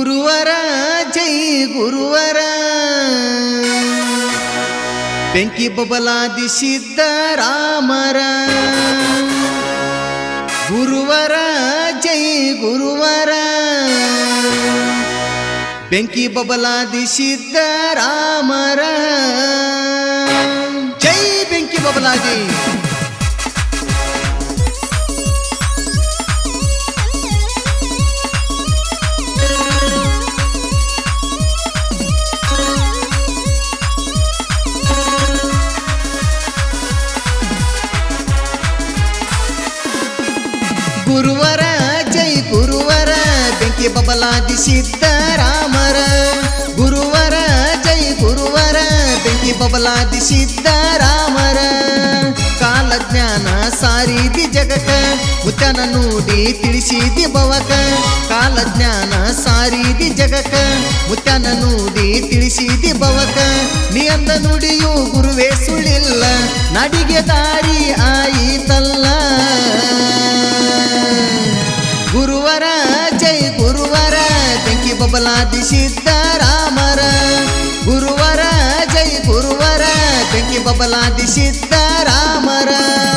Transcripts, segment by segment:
ಗುರುವರ ಜೈ ಗುರುವರ ಬೆಂಕಿ ಬಬಲಾದಿ ಸಿದ್ದರಾಮರ ಗುರುವರ ಜೈ ಗುರುವರ ಬೆಂಕಿ ಬಬಲಾದಿ ಸಿದ್ದರಾಮರ ಜೈ ಬೆಂಕಿ ಬಬಲಾದಿ ಗುರುವರ ಜೈ ಗುರುವರ ಬೆಂಕಿ ಬಬಲಾದಿ ಸಿದ್ದರಾಮರ ಗುರುವರ ಜೈ ಗುರುವರ ಬೆಂಕಿ ಬಬಲಾದಿ ಸಿದ್ದರಾಮರ ಕಾಲಜ್ಞಾನ ಸಾರಿದಿ ಜಗಕ ಮುತ್ತನ ನುಡಿ ತಿಳಿಸಿದಿ ಬವಕ ಕಾಲಜ್ಞಾನ ಸಾರಿದಿ ಜಗಕ ಮುತ್ತನ ನುಡಿ ತಿಳಿಸಿದಿ ಬವಕ ನೀ ಅಂದ ನುಡಿಯು ಗುರುವೇ ಸುಳಿಲ್ಲ ನಡಿಗೆ ದಾರಿ ಆಯಿತಲ್ಲ ಗುರುವರ ಜೈ ಗುರುವರ ಬೆಂಕಿ ಬಬಲಾದಿ ಸಿದ್ದರಾಮರ ಗುರುವರ ಜೈ ಗುರುವರ ಬೆಂಕಿ ಬಬಲಾದಿ ಸಿದ್ದರಾಮರ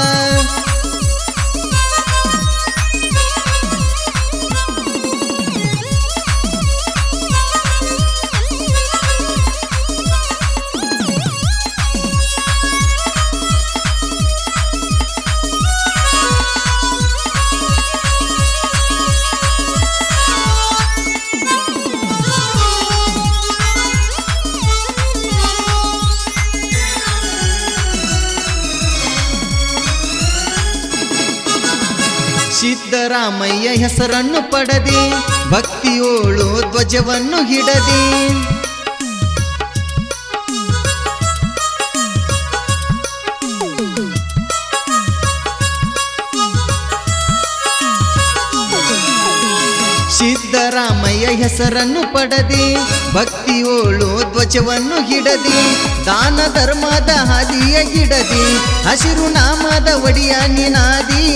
ಸಿದ್ದರಾಮಯ್ಯ ಹೆಸರನ್ನು ಪಡೆದಿ ಭಕ್ತಿಯೋಳು ಧ್ವಜವನ್ನು ಹಿಡದಿ ಸಿದ್ದರಾಮಯ್ಯ ಹೆಸರನ್ನು ಪಡೆದಿ ಭಕ್ತಿಯೋಳು ಧ್ವಜವನ್ನು ಹಿಡದಿ ದಾನ ಧರ್ಮದ ಹಾದಿಯ ಹಿಡದಿ ಹಸಿರು ನಾಮದ ಒಡಿಯ ನಿನಾದಿ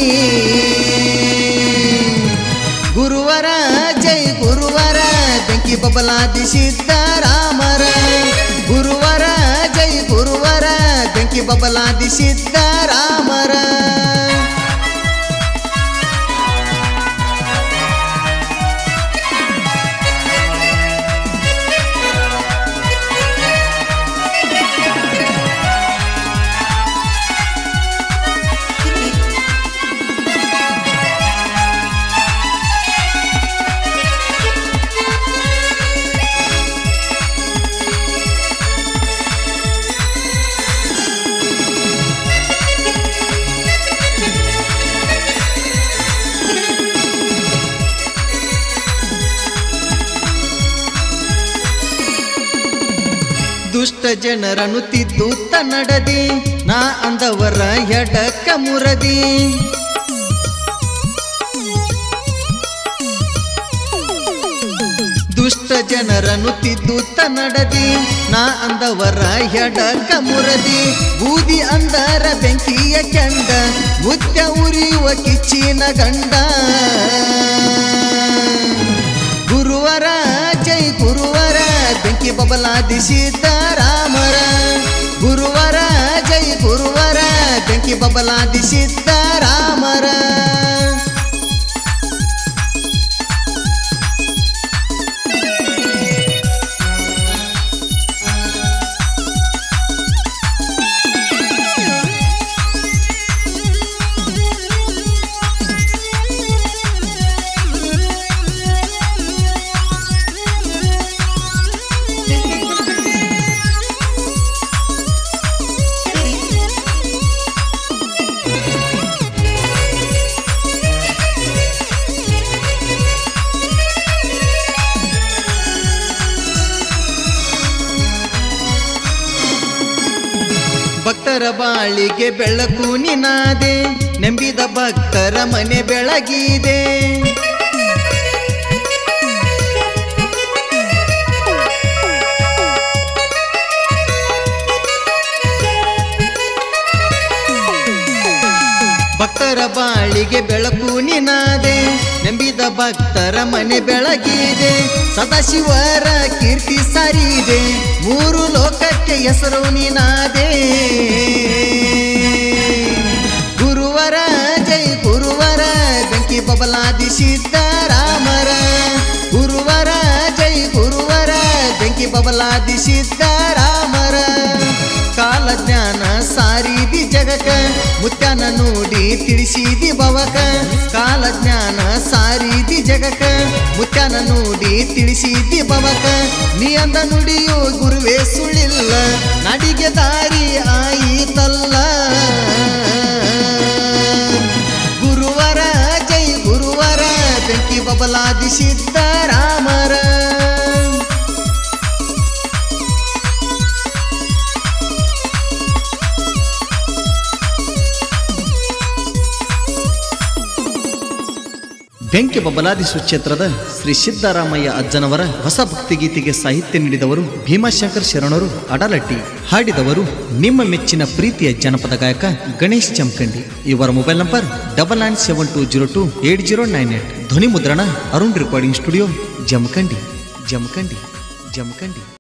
ಗುರುವರ ಜೈ ಗುರುವರ ಬೆಂಕಿ ಬಬಲಾದಿ ಸಿದ್ದರಾಮರ ಗುರುವರ ಜೈ ಗುರುವರ ಬೆಂಕಿ ಬಬಲಾದಿ ಸಿದ್ದರಾಮರ ದುಷ್ಟ ಜನರನ್ನು ತಿದ್ದುತ್ತ ನಡದಿ ನಾ ಅಂದವರ ಎಡಕ ಮುರದಿ ದುಷ್ಟ ಜನರನ್ನು ತಿದ್ದುತ್ತ ನಡದಿ ನಾ ಅಂದವರ ಎಡಕ ಮುರದಿ ಬೂದಿ ಅಂದರ ಬೆಂಕಿಯ ಕೆಂಡ ಮುತ್ಯ ಉರಿಯುವ ಕಿಚ್ಚಿನ ಗಂಡ ಗುರುವರ ಜೈ ಗುರುವರ ಬೆಂಕಿ ಬಬಲಾದಿ ಸಿದ್ದರಾಮರ ಗುರುವರ ಜೈ ಗುರುವರ ಬೆಂಕಿ ಬಬಲಾದಿ ಸಿದ್ದರಾಮರ ಭಕ್ತರ ಬಾಳಿಗೆ ಬೆಳಕು ನಿನಾದೆ ನಂಬಿದ ಭಕ್ತರ ಮನೆ ಬೆಳಗಿದೆ ಭಕ್ತರ ಬಾಳಿಗೆ ಬೆಳಕು ನಿನಾದೆ ನಂಬಿದ ಭಕ್ತರ ಮನೆ ಬೆಳಗಿದೆ ಸದಾಶಿವರ ಕೀರ್ತಿ ಸಾರಿದೆ ಮೂರು ಲೋಕಕ್ಕೆ ಹೆಸರು ನಿನಾದೆ ಗುರುವರ ಜೈ ಗುರುವರ ಬೆಂಕಿ ಬಬಲಾದಿ ಸಿದ್ದರಾಮರ ಗುರುವರ ಜೈ ಗುರುವರ ಬೆಂಕಿ ಬಬಲಾದಿ ಸಿದ್ದರಾಮರ ಕಾಲಜ್ಞಾನ ಸಾರಿದಿ ಜಗಕ ಮುತ್ಯಾನ ನೋಡಿ ತಿಳಿಸಿದಿ ಬವಕ ಕಾಲಜ್ಞಾನ ಸಾರಿದಿ ಜಗಕ ಮುತ್ಯಾನ ನೋಡಿ ತಿಳಿಸಿದಿ ಬವಕ ನೀ ಅಂದ ನುಡಿಯು ಗುರುವೇ ಸುಳಿಲ್ಲ ನಡಿಗೆ ದಾರಿ ಆಯಿತಲ್ಲ ಗುರುವರ ಜೈ ಗುರುವರ ಬೆಂಕಿ ಬಬಲಾದಿ ಸಿದ್ದರಾಮರ ಬೆಂಕಿ ಬಬಲಾದಿ ಸುಕ್ಷೇತ್ರದ ಶ್ರೀ ಸಿದ್ದರಾಮಯ್ಯ ಅಜ್ಜನವರ ಹೊಸ ಭಕ್ತಿಗೀತೆಗೆ ಸಾಹಿತ್ಯ ನೀಡಿದವರು ಭೀಮಾಶಂಕರ್ ಶರಣರು ಅಡಲಟ್ಟಿ ಹಾಡಿದವರು ನಿಮ್ಮ ಮೆಚ್ಚಿನ ಪ್ರೀತಿಯ ಜನಪದ ಗಾಯಕ ಗಣೇಶ್ ಜಮಖಂಡಿ ಇವರ mobile number double nine seven two zero two eight zero nine eight ಧ್ವನಿ ಮುದ್ರಣ ಅರುಣ್ ರೆಕಾರ್ಡಿಂಗ್ ಸ್ಟುಡಿಯೋ ಜಮಖಂಡಿ ಜಮಖಂಡಿ ಜಮಖಂಡಿ